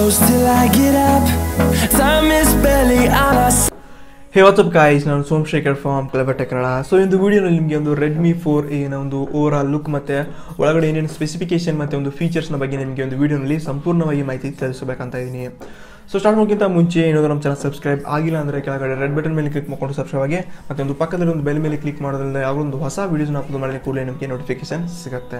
close till I get up. Time is barely on our side. Hey what's up guys ನಾನು Somashekhar from clubber tech Kannada so ಇಂದು ವಿಡಿಯೋನಲ್ಲಿ ನಿಮಗೆ ಒಂದು Redmi four ಏನ ಒಂದು ಓವರ್ ಆಲ್ ಲುಕ್ ಮತ್ತು ಒಳಗಡೆ ಏನೇನು ಸ್ಪೆಸಿಫಿಕೇಶನ್ ಮತ್ತು ಒಂದು ಫೀಚರ್ಸ್ನ ಬಗ್ಗೆ ನಿಮಗೆ ಒಂದು ವಿಡಿಯೋನಲ್ಲಿ ಸಂಪೂರ್ಣವಾಗಿ ಮಾಹಿತಿ ತಿಳಿಸಬೇಕಂತ ಇದ್ದೀನಿ ಸೊ ಸ್ಟಾರ್ಟ್ ಮಾಡೋಕ್ಕಿಂತ ಮುಂಚೆ ಏನಾದರೂ ನಮ್ಮ ಚಾನಲ್ ಸಬ್ಸ್ಕ್ರೈಬ್ ಆಗಿಲ್ಲ ಅಂದರೆ ಕೆಳಗಡೆ ರೆಡ್ ಬಟನ್ ಮೇಲೆ ಕ್ಲಿಕ್ ಮಾಡ್ಕೊಂಡು ಸಬ್ಸ್ಕ್ರೈಬ್ ಆಗಿ ಮತ್ತು ಒಂದು ಪಕ್ಕದಲ್ಲಿ ಒಂದು ಬೆಲ್ ಮೇಲೆ ಕ್ಲಿಕ್ ಮಾಡೋದ್ರಿಂದ ಯಾವುದೋ ಒಂದು ಹೊಸ ವೀಡಿಯೋಸ್ನ ಅಪ್ಲೋಡ್ ಮಾಡಿದ ಕೂಡಲೇ ನಿಮಗೆ ನೋಟಿಫಿಕೇಶನ್ ಸಿಗುತ್ತೆ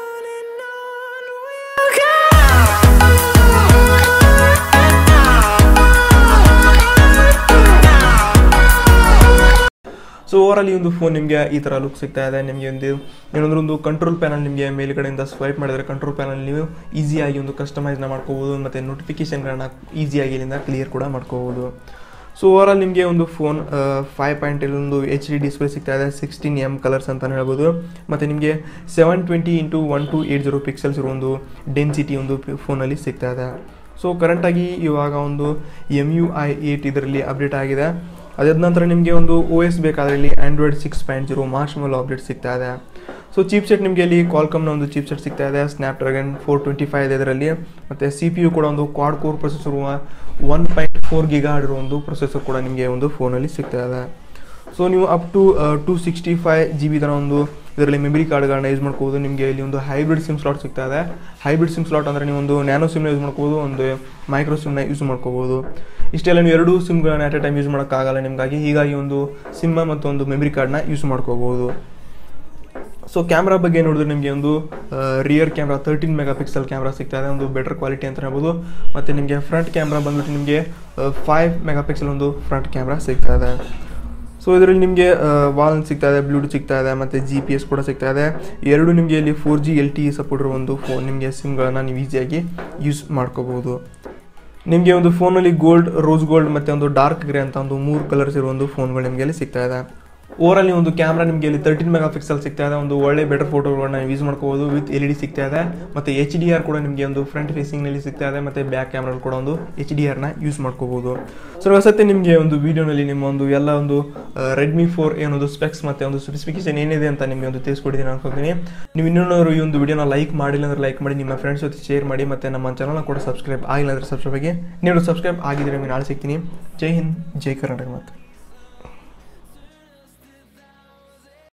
ಸೊ ಓವರಾಲ್ ಈ ಒಂದು ಫೋನ್ ನಿಮಗೆ ಈ ಥರ ಲುಕ್ ಸಿಗ್ತಾ ಇದೆ ನಿಮಗೆ ಒಂದು ಏನಂದ್ರೆ ಒಂದು ಕಂಟ್ರೋಲ್ ಪ್ಯಾನಲ್ ನಿಮಗೆ ಮೇಲ್ಗಡೆಯಿಂದ ಸ್ವೈಪ್ ಮಾಡಿದರೆ ಕಂಟ್ರೋಲ್ ಪ್ಯಾನಲ್ ನೀವು ಈಸಿಯಾಗಿ ಒಂದು ಕಸ್ಟಮೈಸ್ನ ಮಾಡ್ಕೋಬೋದು ಮತ್ತು ನೋಟಿಫಿಕೇಶನ್ಗಳನ್ನ ಈಸಿಯಾಗಿ ಇಲ್ಲಿಂದ ಕ್ಲಿಯರ್ ಕೂಡ ಮಾಡ್ಕೋಬೋದು ಸೊ ಓವರಾಲ್ ನಿಮಗೆ ಒಂದು ಫೋನ್ ಫೈವ್ ಪಾಯಿಂಟ್ ಒಂದು ಎಚ್ ಡಿ ಡಿಸ್ಪ್ಲೇ ಸಿಗ್ತಾ ಇದೆ ಸಿಕ್ಸ್ಟೀನ್ ಎಮ್ ಕಲರ್ಸ್ ಅಂತಲೇ ಹೇಳ್ಬೋದು ಮತ್ತು ನಿಮಗೆ seven twenty into one two eight zero pixels ಇರೋ ಒಂದು ಡೆನ್ಸಿಟಿ ಒಂದು ಫೋನಲ್ಲಿ ಸಿಗ್ತಾ ಇದೆ ಸೊ ಕರೆಂಟಾಗಿ ಇವಾಗ ಒಂದು ಎಮ್ ಯು ಐ ಏಯ್ಟ್ ಇದರಲ್ಲಿ ಅಪ್ಡೇಟ್ ಆಗಿದೆ ಅದಾದ ನಂತರ ನಿಮಗೆ ಒಂದು ಓ ಎಸ್ ಬೇಕಾದರೆ ಇಲ್ಲಿ Android six point zero March ಮೇಲೆ ಅಪ್ಡೇಟ್ ಸಿಗ್ತಾ ಇದೆ ಸೊ ಚೀಪ್ ಸೆಟ್ ನಿಮಗೆ ಇಲ್ಲಿ ಕಾಲ್ಕಮ್ನ ಒಂದು ಚೀಪ್ ಸೆಟ್ ಸಿಗ್ತಾ ಇದೆ Snapdragon four twenty five ಇದೆ ಇದರಲ್ಲಿ ಮತ್ತು ಸಿ ಪಿ ಯು ಕೂಡ ಒಂದು quad core processor one point four giga ಇರೋ ಒಂದು ಪ್ರೊಸೆಸರ್ ಕೂಡ ನಿಮಗೆ ಒಂದು ಫೋನಲ್ಲಿ ಸಿಗ್ತಾ ಇದೆ ಸೊ ನೀವು up to two sixty five G B ಥರ ಒಂದು ಇದರಲ್ಲಿ ಮೆಮರಿ ಕಾರ್ಡ್ಗಳನ್ನ ಯೂಸ್ ಮಾಡ್ಕೋಬೋದು ನಿಮಗೆ ಇಲ್ಲಿ ಒಂದು ಹೈಬ್ರಿಡ್ ಸಿಮ್ ಸ್ಲಾಟ್ ಸಿಗ್ತಾ ಇದೆ ಹೈಬ್ರಿಡ್ ಸಿಮ್ ಸ್ಲಾಟ್ ಅಂದರೆ ನೀವು ಒಂದು ನ್ಯಾನೋ ಸಿಮ್ನ ಯೂಸ್ ಮಾಡ್ಕೋಬೋದು ಒಂದು ಮೈಕ್ರೋ ಸಿಮ್ನ ಯೂಸ್ ಮಾಡ್ಕೋಬೋದು ಇಷ್ಟೆಲ್ಲ ನೀವು ಎರಡು ಸಿಮ್ಗಳನ್ನ ಅಟ್ ಎ ಟೈಮ್ ಯೂಸ್ ಮಾಡೋಕ್ಕಾಗಲ್ಲ ನಿಮಗಾಗಿ ಹೀಗಾಗಿ ಒಂದು ಸಿಮ್ಮ ಮತ್ತು ಒಂದು ಮೆಮರಿ ಕಾರ್ಡ್ನ ಯೂಸ್ ಮಾಡ್ಕೋಬೋದು ಸೊ ಕ್ಯಾಮ್ರಾ ಬಗ್ಗೆ ನೋಡಿದ್ರೆ ನಿಮಗೆ ಒಂದು rear camera thirteen mega pixel camera ಸಿಗ್ತಾ ಇದೆ ಒಂದು ಬೆಟರ್ ಕ್ವಾಲಿಟಿ ಅಂತ ಹೇಳ್ಬೋದು ಮತ್ತು ನಿಮಗೆ ಫ್ರಂಟ್ ಕ್ಯಾಮ್ರಾ ಬಂದ್ಬಿಟ್ಟು ನಿಮಗೆ ಫೈವ್ ಮೆಗಾ ಪಿಕ್ಸೆಲ್ ಒಂದು ಫ್ರಂಟ್ ಕ್ಯಾಮ್ರಾ ಸಿಗ್ತಾ ಇದೆ ಸೊ ಇದರಲ್ಲಿ ನಿಮಗೆ ವಾಲ್ ಸಿಗ್ತಾ ಇದೆ ಬ್ಲೂಟೂತ್ ಸಿಗ್ತಾ ಇದೆ ಮತ್ತು ಜಿ ಪಿ ಎಸ್ ಕೂಡ ಸಿಗ್ತಾ ಇದೆ ಎರಡು ನಿಮಗೆ ಇಲ್ಲಿ four G L T support ಇರೋ ಒಂದು ಫೋನ್ ನಿಮಗೆ ಸಿಮ್ಗಳನ್ನು ನೀವು ಈಸಿಯಾಗಿ ಯೂಸ್ ಮಾಡ್ಕೋಬೋದು ನಿಮಗೆ ಒಂದು ಫೋನಲ್ಲಿ ಗೋಲ್ಡ್ ರೋಸ್ ಗೋಲ್ಡ್ ಮತ್ತು ಒಂದು ಡಾರ್ಕ್ ಗ್ರೇ ಅಂತ ಒಂದು ಮೂರು ಕಲರ್ಸ್ ಇರೋ ಒಂದು ಫೋನ್ಗಳು ನಿಮಗೆ ಅಲ್ಲಿ ಸಿಗ್ತಾ ಇದೆ ಓವರಲ್ಲಿ ಒಂದು ಕ್ಯಾಮ್ರಾ ನಿಮಗೆ ಇಲ್ಲಿ ತರ್ಟೀನ್ ಮೆಗಾ ಪಿಕ್ಸೆಲ್ ಸಿಗ್ತಾ ಇದೆ ಒಂದು ಒಳ್ಳೆ ಬೆಟರ್ ಫೋಟೋಗಳನ್ನ ಯೂಸ್ ಮಾಡ್ಕೋಬೋದು ವಿತ್ ಎಲ್ ಇ ಡಿ ಸಿಗ್ತಾ ಇದೆ ಮತ್ತು ಎಚ್ ಡಿ ಆರ್ ಕೂಡ ನಿಮಗೆ ಒಂದು ಫ್ರಂಟ್ ಫೇಸಿಂಗ್ನಲ್ಲಿ ಸಿಗ್ತಾ ಇದೆ ಮತ್ತು ಬ್ಯಾಕ್ ಕ್ಯಾಮ್ರಲ್ಲಿ ಕೂಡ ಒಂದು ಎಚ್ ಡಿ ಆರ್ನ ಯೂಸ್ ಮಾಡ್ಕೋಬೋದು ಸೊ ಸತ್ಯ ನಿಮಗೆ ಒಂದು ವೀಡಿಯೋನಲ್ಲಿ ನಿಮ್ಮ ಒಂದು ಎಲ್ಲ ಒಂದು ರೆಡ್ಮಿ ಫೋರ್ ಏನೊಂದು ಸ್ಪೆಕ್ಸ್ ಮತ್ತು ಒಂದು ಸ್ಪೆಸಿಫಿಕೇಶನ್ ಏನಿದೆ ಅಂತ ನಿಮಗೆ ಒಂದು ತಿಳಿಸ್ಕೊಟ್ಟಿದ್ದೀನಿ ಅನ್ಕೋತೀನಿ ನೀವು ಇನ್ನೊಂದು ಈ ಒಂದು ವಿಡಿಯೋನ ಲೈಕ್ ಮಾಡಿಲ್ಲ ಅಂದ್ರೆ ಲೈಕ್ ಮಾಡಿ ನಿಮ್ಮ ಫ್ರೆಂಡ್ಸ್ ಜೊತೆ ಶೇರ್ ಮಾಡಿ ಮತ್ತು ನಮ್ಮ ಚಾನಲ್ನ ಕೂಡ ಸಬ್ಸ್ಕ್ರೈಬ್ ಆಗಿಲ್ಲ ಅಂದರೆ ಸಬ್ಸ್ಕ್ರೈಬ್ ಆಗಿ ನೀವು ಸಬ್ಸ್ಕ್ರೈಬ್ ಆಗಿದ್ರೆ ನಿಮಗೆ ನಾಳೆ ಸಿಗ್ತೀನಿ ಜೈ ಹಿಂದ್ ಜೈ ಕರ್ನಾಟಕ ಮತ್ತು